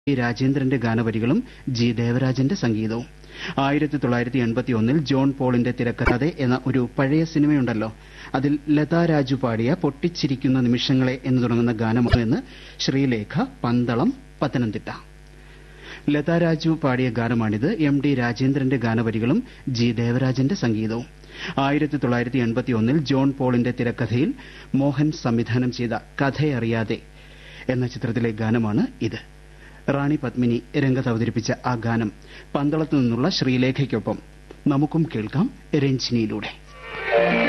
P രാജേന്ദ്രന്റെ ഗാനവരികളും G ദേവരാജന്റെ സംഗീതവും ആയിരത്തി തൊള്ളായിരത്തി എൺപത്തി ഒന്നിൽ ജോൺ പോളിന്റെ തിരക്കഥ എന്ന ഒരു പഴയ സിനിമയുണ്ടല്ലോ അതിൽ ലതാ രാജു പാടിയ പൊട്ടിച്ചിരിക്കുന്ന നിമിഷങ്ങളെ എന്ന് തുടങ്ങുന്ന ഗാനമെന്ന് ശ്രീലേഖ പന്തളം പത്തനംതിട്ട ലതാ രാജു പാടിയ ഗാനമാണിത് എം ഡി രാജേന്ദ്രന്റെ ഗാനവരികളും ജി ദേവരാജന്റെ സംഗീതവും ആയിരത്തി തൊള്ളായിരത്തി എൺപത്തി ഒന്നിൽ ജോൺ പോളിന്റെ തിരക്കഥയിൽ മോഹൻ സംവിധാനം ചെയ്ത കഥയറിയാതെ എന്ന ചിത്രത്തിലെ ഗാനമാണ് ഇത് റാണി പത്മിനി രംഗത്ത് അവതരിപ്പിച്ച ആ ഗാനം പന്തളത്തു നിന്നുള്ള ശ്രീലേഖയ്ക്കൊപ്പം നമുക്കും കേൾക്കാം രഞ്ജിനിയിലൂടെ